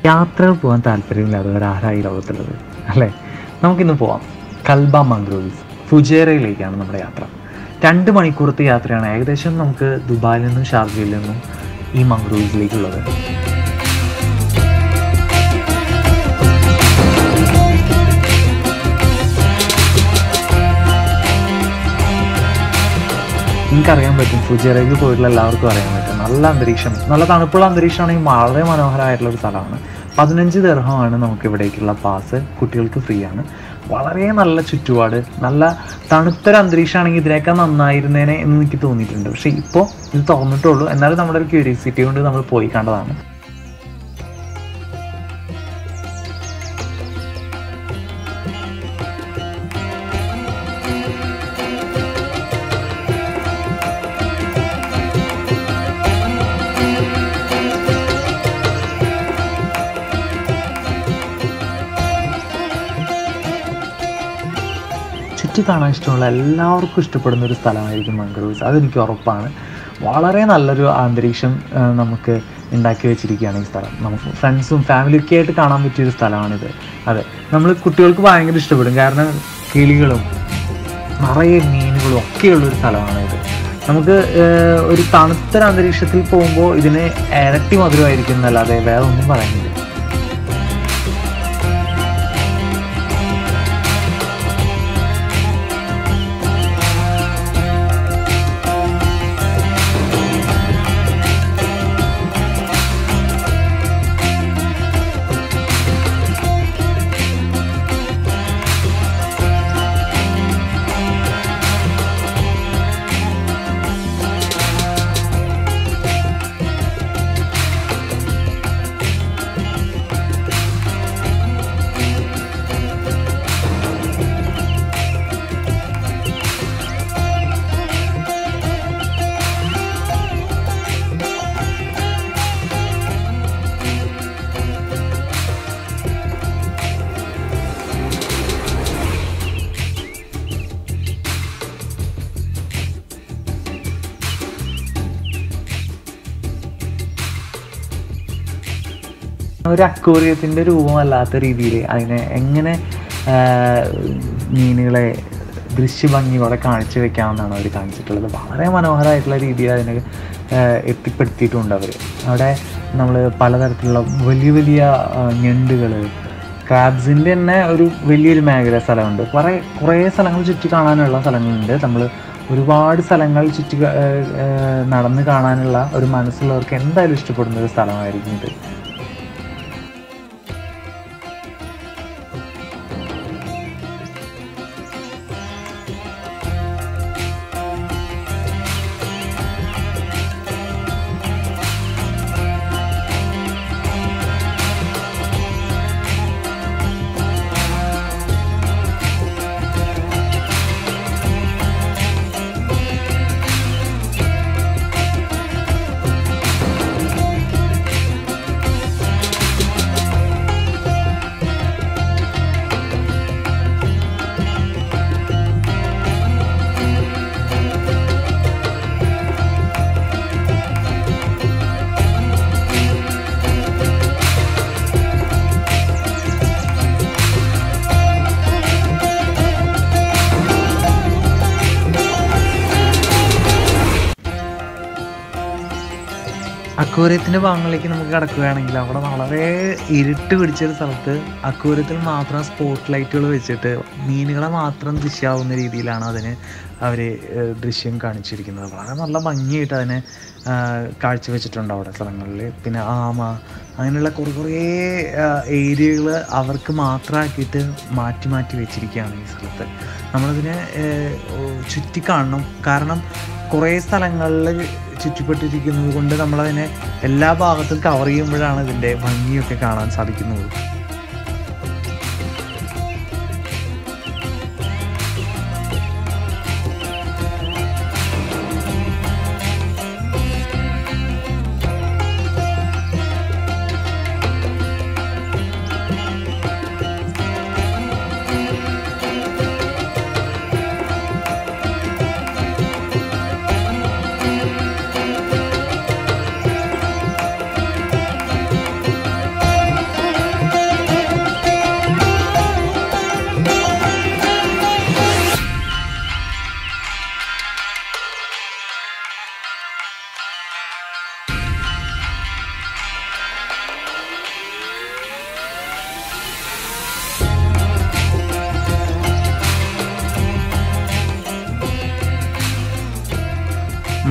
യാത്രകൾ പോകാൻ താല്പര്യമില്ലാത്തവർ ആരായി ലോകത്തുള്ളത് അല്ലേ നമുക്കിന്ന് പോവാം കൽബ മംഗ്രോവ്സ് ഫുജേറയിലേക്കാണ് നമ്മുടെ യാത്ര രണ്ട് മണിക്കൂറത്തെ യാത്രയാണ് ഏകദേശം നമുക്ക് ദുബായിൽ നിന്നും ഷാർജയിൽ നിന്നും ഈ മംഗ്രോവ്സിലേക്കുള്ളത് നിങ്ങൾക്കറിയാൻ പറ്റും ഫുജേറയ്ക്ക് പോയിട്ടുള്ള എല്ലാവർക്കും അറിയാൻ പറ്റും നല്ല അന്തരീക്ഷം നല്ല തണുപ്പുള്ള അന്തരീക്ഷമാണെങ്കിൽ വളരെ മനോഹരമായിട്ടുള്ള ഒരു സ്ഥലമാണ് പതിനഞ്ച് ദർഹമാണ് നമുക്ക് ഇവിടേക്കുള്ള പാസ് കുട്ടികൾക്ക് ഫ്രീ ആണ് വളരെ നല്ല ചുറ്റുപാട് നല്ല തണുത്തൊരു അന്തരീക്ഷമാണെങ്കിൽ ഇതിനേക്കാൾ നന്നായിരുന്നേനെ എന്ന് എനിക്ക് തോന്നിയിട്ടുണ്ട് പക്ഷേ ഇപ്പോൾ ഇത് തുറന്നിട്ടുള്ളൂ എന്നാലും നമ്മുടെ ഒരു ക്യൂരിയോസിറ്റി കൊണ്ട് നമ്മൾ പോയി കണ്ടതാണ് ചുറ്റി കാണാൻ ഇഷ്ടമുള്ള എല്ലാവർക്കും ഇഷ്ടപ്പെടുന്ന ഒരു സ്ഥലമായിരിക്കും മംഗ്രോവ്സ് അതെനിക്ക് ഉറപ്പാണ് വളരെ നല്ലൊരു അന്തരീക്ഷം ആ, നമുക്ക് ഉണ്ടാക്കി വെച്ചിരിക്കുകയാണ് ഈ സ്ഥലം നമുക്ക് ഫ്രണ്ട്സും ഫാമിലിയൊക്കെ ആയിട്ട് കാണാൻ പറ്റിയൊരു സ്ഥലമാണിത് അതെ നമ്മൾ കുട്ടികൾക്ക് ഭയങ്കര ഇഷ്ടപ്പെടും കാരണം കിളികളും നിറയെ മീനുകളും ഒക്കെയുള്ളൊരു സ്ഥലമാണ് ഇത് നമുക്ക് ഏർ, ഒരു തണുത്തൊരു അന്തരീക്ഷത്തിൽ പോകുമ്പോൾ ഇതിന് ഇരട്ടി മധുരമായിരിക്കും എന്നല്ലാതെ വേറെ ഒന്നും പറയുന്നില്ല ഒരു അക്വേറിയത്തിൻ്റെ രൂപമല്ലാത്ത രീതിയിൽ അതിനെ എങ്ങനെ ആ, മീനുകളെ ദൃശ്യഭംഗിയോടെ കാണിച്ചു വെക്കാമെന്നാണ് അവർ കാണിച്ചിട്ടുള്ളത് വളരെ മനോഹരമായിട്ടുള്ള രീതിയിൽ അതിനെ ആ, എത്തിപ്പെടുത്തിയിട്ടുണ്ട് അവർ അവിടെ നമ്മൾ പലതരത്തിലുള്ള വലിയ വലിയ ഞണ്ടുകൾ ക്രാബ്സിൻ്റെ തന്നെ ഒരു വലിയൊരു മേഖല സ്ഥലമുണ്ട് കുറേ കുറേ സ്ഥലങ്ങൾ ചുറ്റി കാണാനുള്ള സ്ഥലങ്ങളുണ്ട് നമ്മൾ ഒരുപാട് സ്ഥലങ്ങൾ ചുറ്റി ക- ആ, ആ, നടന്ന് കാണാനുള്ള ഒരു മനസ്സുള്ളവർക്ക് എന്തായാലും ഇഷ്ടപ്പെടുന്ന ഒരു സ്ഥലമായിരിക്കും ഇത് അക്വേറിയത്തിൻ്റെ ഭാഗങ്ങളിലേക്ക് നമുക്ക് കിടക്കുകയാണെങ്കിൽ അവിടെ വളരെ ഇരുട്ട് പിടിച്ചൊരു സ്ഥലത്ത് അക്വേറിയത്തിൽ മാത്രം സ്പോട്ട് ലൈറ്റുകൾ വെച്ചിട്ട് മീനുകളെ മാത്രം ദൃശ്യമാവുന്ന രീതിയിലാണ് അതിന് അവർ ദൃശ്യം കാണിച്ചിരിക്കുന്നത് വളരെ നല്ല ഭംഗിയായിട്ട് അതിനെ ആ, കാഴ്ചവെച്ചിട്ടുണ്ട് അവിടെ സ്ഥലങ്ങളിൽ പിന്നെ ആമ അങ്ങനെയുള്ള കുറേ കുറേ ഏരിയകൾ അവർക്ക് മാത്രമാക്കിയിട്ട് മാറ്റി മാറ്റി വെച്ചിരിക്കുകയാണ് ഈ സ്ഥലത്ത് നമ്മളതിനെ ഏഹ്, ഓ, ചുറ്റി കാണണം കാരണം കുറേ സ്ഥലങ്ങളിൽ ചുറ്റിപ്പെട്ടിരിക്കുന്നത് കൊണ്ട് നമ്മളതിനെ എല്ലാ ഭാഗത്തും കവർ ചെയ്യുമ്പോഴാണ് ഇതിൻ്റെ ഭംഗിയൊക്കെ കാണാൻ സാധിക്കുന്നത്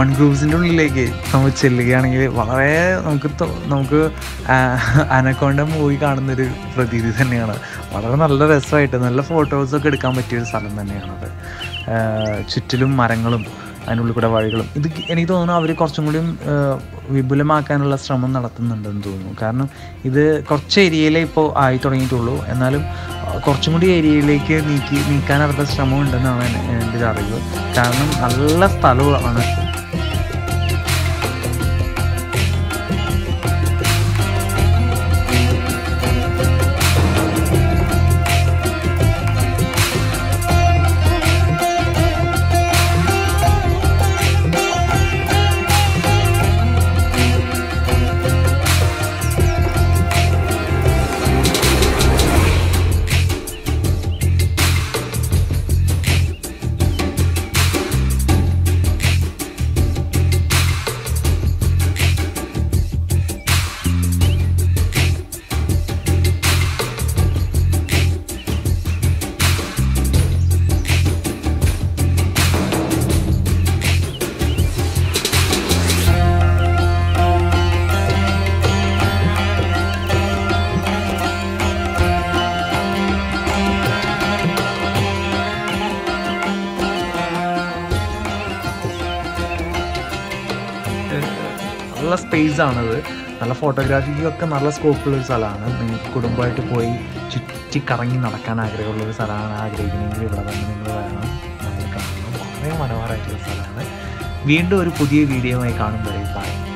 മൺഗ്രൂവ്സിൻ്റെ ഉള്ളിലേക്ക് നമ്മൾ ചെല്ലുകയാണെങ്കിൽ വളരെ നമുക്ക് തോ- നമുക്ക് അനക്കോണ്ട മൂവി കാണുന്നൊരു പ്രതീതി തന്നെയാണ് വളരെ നല്ല രസമായിട്ട് നല്ല ഫോട്ടോസൊക്കെ എടുക്കാൻ പറ്റിയൊരു സ്ഥലം തന്നെയാണത് ആ, ചുറ്റിലും മരങ്ങളും അതിനുള്ളിൽ കൂടെ വഴികളും ഇത് എനിക്ക് തോന്നുന്നു അവർ കുറച്ചും കൂടിയും ആ, വിപുലമാക്കാനുള്ള ശ്രമം നടത്തുന്നുണ്ടെന്ന് തോന്നുന്നു കാരണം ഇത് കുറച്ച് ഏരിയയിലേ ഇപ്പോൾ ആയി തുടങ്ങിയിട്ടുള്ളൂ എന്നാലും ആ, കുറച്ചും കൂടി ഏരിയയിലേക്ക് നീക്കി നീക്കാൻ അവരുടെ ശ്രമം ഉണ്ടെന്നാണ് എൻ്റെ എൻ്റെ ഒരു അറിവ് കാരണം നല്ല സ്ഥലമാണ് നല്ല സ്പേസ് ആണത് നല്ല ഫോട്ടോഗ്രാഫിക്കൊക്കെ നല്ല സ്കോപ്പുള്ള ഒരു സ്ഥലമാണ് നിങ്ങൾക്ക് കുടുംബമായിട്ട് പോയി ചുറ്റി കറങ്ങി നടക്കാൻ ആഗ്രഹമുള്ള ഒരു സ്ഥലമാണ് ആഗ്രഹിക്കുന്നെങ്കിൽ ഇവിടെ തന്നെ നിങ്ങൾ വേണം നമ്മൾ കാണുന്നത് വളരെ മനോഹരമായിട്ടുള്ള സ്ഥലമാണ് വീണ്ടും ഒരു പുതിയ വീഡിയോയുമായി കാണും വരെ ബൈ